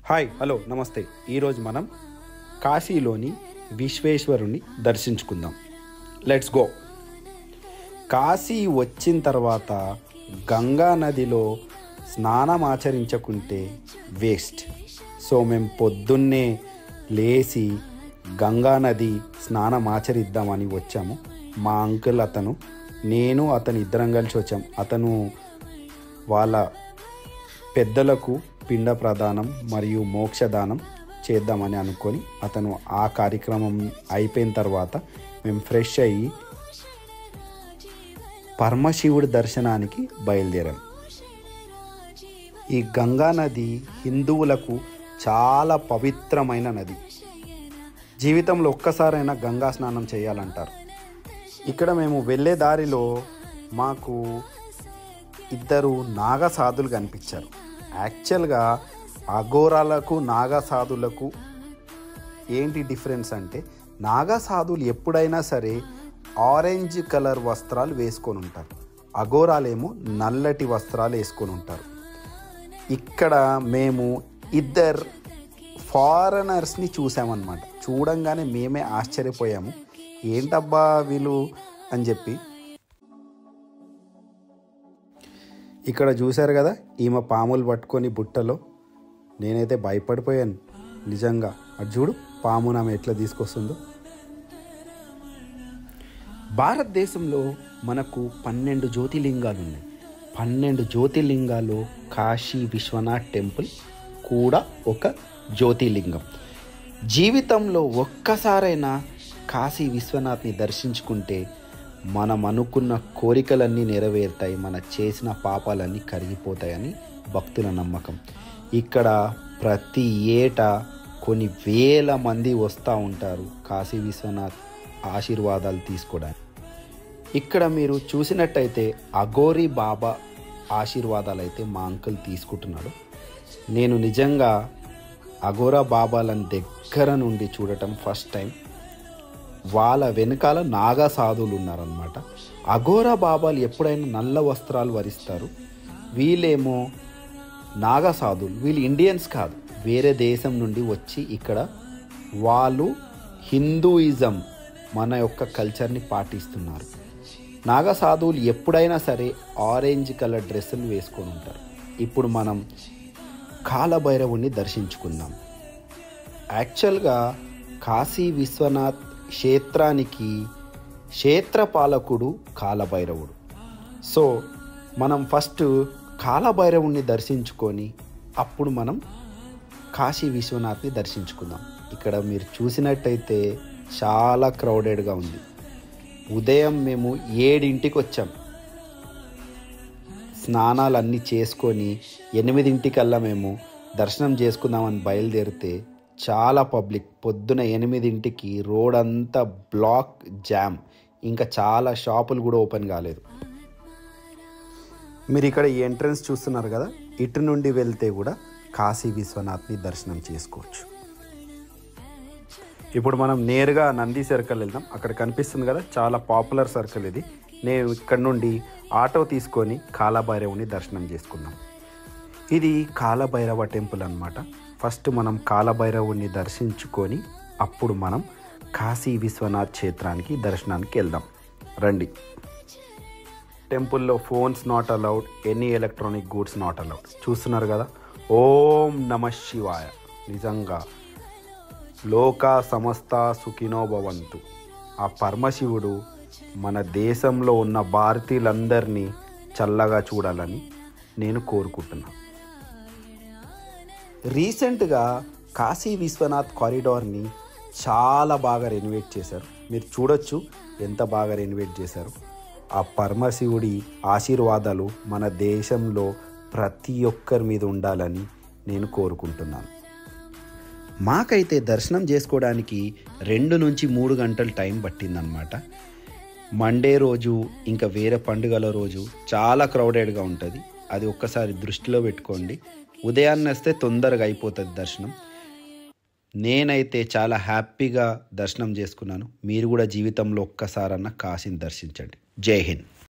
hi hello నమస్తే ఈరోజు మనం కాశీలోని విశ్వేశ్వరుని దర్శించుకుందాం లెట్స్ గో కాశీ వచ్చిన తర్వాత గంగా నదిలో స్నానం ఆచరించకుంటే వేస్ట్ సో మేము పొద్దున్నే లేచి గంగా నది స్నానం ఆచరిద్దామని వచ్చాము మా అంకుల్ అతను నేను అతను ఇద్దరం కలిసి వచ్చాం అతను వాళ్ళ పెద్దలకు పిండ ప్రదానం మరియు మోక్షదానం చేద్దామని అనుకొని అతను ఆ కార్యక్రమం అయిపోయిన తర్వాత మేము ఫ్రెష్ అయ్యి పరమశివుడి దర్శనానికి బయలుదేరాం ఈ గంగా నది హిందువులకు చాలా పవిత్రమైన నది జీవితంలో ఒక్కసారైనా గంగా స్నానం చేయాలంటారు ఇక్కడ మేము వెళ్ళే దారిలో మాకు ఇద్దరు నాగసాధులు కనిపించారు యాక్చువల్గా అఘోరాలకు నాగసాధులకు ఏంటి డిఫరెన్స్ అంటే నాగసాధులు ఎప్పుడైనా సరే ఆరెంజ్ కలర్ వస్త్రాలు వేసుకొని ఉంటారు అఘోరాలేమో నల్లటి వస్త్రాలు వేసుకొని ఉంటారు ఇక్కడ మేము ఇద్దరు ఫారెనర్స్ని చూసామన్నమాట చూడంగానే మేమే ఆశ్చర్యపోయాము ఏంటబ్బా వీళ్ళు అని చెప్పి ఇక్కడ చూశారు కదా ఈమె పాములు పట్టుకొని బుట్టలో నేనైతే భయపడిపోయాను నిజంగా అది చూడు పాము ఆమె ఎట్లా తీసుకొస్తుందో భారతదేశంలో మనకు పన్నెండు జ్యోతిలింగాలు ఉన్నాయి పన్నెండు జ్యోతిలింగాలు కాశీ విశ్వనాథ్ టెంపుల్ కూడా ఒక జ్యోతిలింగం జీవితంలో ఒక్కసారైనా కాశీ విశ్వనాథ్ని దర్శించుకుంటే మనం అనుకున్న కోరికలన్నీ నెరవేరుతాయి మన చేసిన పాపాలన్నీ కరిగిపోతాయని భక్తుల నమ్మకం ఇక్కడ ప్రతి ఏటా కొన్ని వేల మంది వస్తూ ఉంటారు కాశీ విశ్వనాథ్ ఆశీర్వాదాలు తీసుకోవడానికి ఇక్కడ మీరు చూసినట్టయితే అఘోరి బాబా ఆశీర్వాదాలు అయితే మా అంకుల్ తీసుకుంటున్నాడు నేను నిజంగా అఘోరా బాబాలను దగ్గర నుండి చూడటం ఫస్ట్ టైం వాళ్ళ వెనకాల నాగా సాధువులు ఉన్నారనమాట అఘోరా బాబాలు ఎప్పుడైనా నల్ల వస్త్రాలు వరిస్తారు వీళ్ళేమో నాగా సాధువులు వీళ్ళు ఇండియన్స్ కాదు వేరే దేశం నుండి వచ్చి ఇక్కడ వాళ్ళు హిందూయిజం మన యొక్క కల్చర్ని పాటిస్తున్నారు నాగా సాధువులు ఎప్పుడైనా సరే ఆరెంజ్ కలర్ డ్రెస్సులు వేసుకొని ఉంటారు ఇప్పుడు మనం కాలభైరవుని దర్శించుకుందాం యాక్చువల్గా కాశీ విశ్వనాథ్ క్షేత్రానికి క్షేత్రపాలకుడు కాలభైరవుడు సో మనం ఫస్ట్ కాలభైరవుణ్ణి దర్శించుకొని అప్పుడు మనం కాశీ విశ్వనాథ్ని దర్శించుకుందాం ఇక్కడ మీరు చూసినట్టయితే చాలా క్రౌడెడ్గా ఉంది ఉదయం మేము ఏడింటికి వచ్చాం స్నానాలన్నీ చేసుకొని ఎనిమిదింటికల్లా మేము దర్శనం చేసుకుందామని బయలుదేరితే చాలా పబ్లిక్ పొద్దున ఎనిమిదింటికి రోడ్ అంతా బ్లాక్ జామ్ ఇంకా చాలా షాపులు కూడా ఓపెన్ కాలేదు మీరు ఇక్కడ ఈ ఎంట్రన్స్ చూస్తున్నారు కదా ఇటు నుండి వెళ్తే కూడా కాశీ విశ్వనాథ్ని దర్శనం చేసుకోవచ్చు ఇప్పుడు మనం నేరుగా నంది సర్కిల్ వెళ్దాం అక్కడ కనిపిస్తుంది కదా చాలా పాపులర్ సర్కిల్ ఇది నేను ఇక్కడ నుండి ఆటో తీసుకొని కాలభైరవుని దర్శనం చేసుకున్నాం ఇది కాలభైరవ టెంపుల్ అన్నమాట ఫస్ట్ మనం కాలభైరవుని దర్శించుకొని అప్పుడు మనం కాశీ విశ్వనాథ్ క్షేత్రానికి దర్శనానికి వెళ్దాం రండి టెంపుల్లో phones not allowed any electronic goods not allowed చూస్తున్నారు కదా ఓం నమ శివాయ నిజంగా లోక సమస్త సుఖినో భవంతు ఆ పరమశివుడు మన దేశంలో ఉన్న భారతీయులందరినీ చల్లగా చూడాలని నేను కోరుకుంటున్నాను రీసెంట్గా కాశీ విశ్వనాథ్ కారిడార్ని చాలా బాగా రెనోవేట్ చేశారు మీరు చూడొచ్చు ఎంత బాగా రెనోవేట్ చేశారు ఆ పరమశివుడి ఆశీర్వాదాలు మన దేశంలో ప్రతి ఒక్కరి మీద ఉండాలని నేను కోరుకుంటున్నాను మాకైతే దర్శనం చేసుకోవడానికి రెండు నుంచి మూడు గంటలు టైం పట్టిందనమాట మండే రోజు ఇంకా వేరే పండుగల రోజు చాలా క్రౌడెడ్గా ఉంటుంది అది ఒక్కసారి దృష్టిలో పెట్టుకోండి ఉదయాన్నే వస్తే తొందరగా అయిపోతుంది దర్శనం నేనైతే చాలా హ్యాపీగా దర్శనం చేసుకున్నాను మీరు కూడా జీవితంలో ఒక్కసారన్నా కాశీని దర్శించండి జై హింద్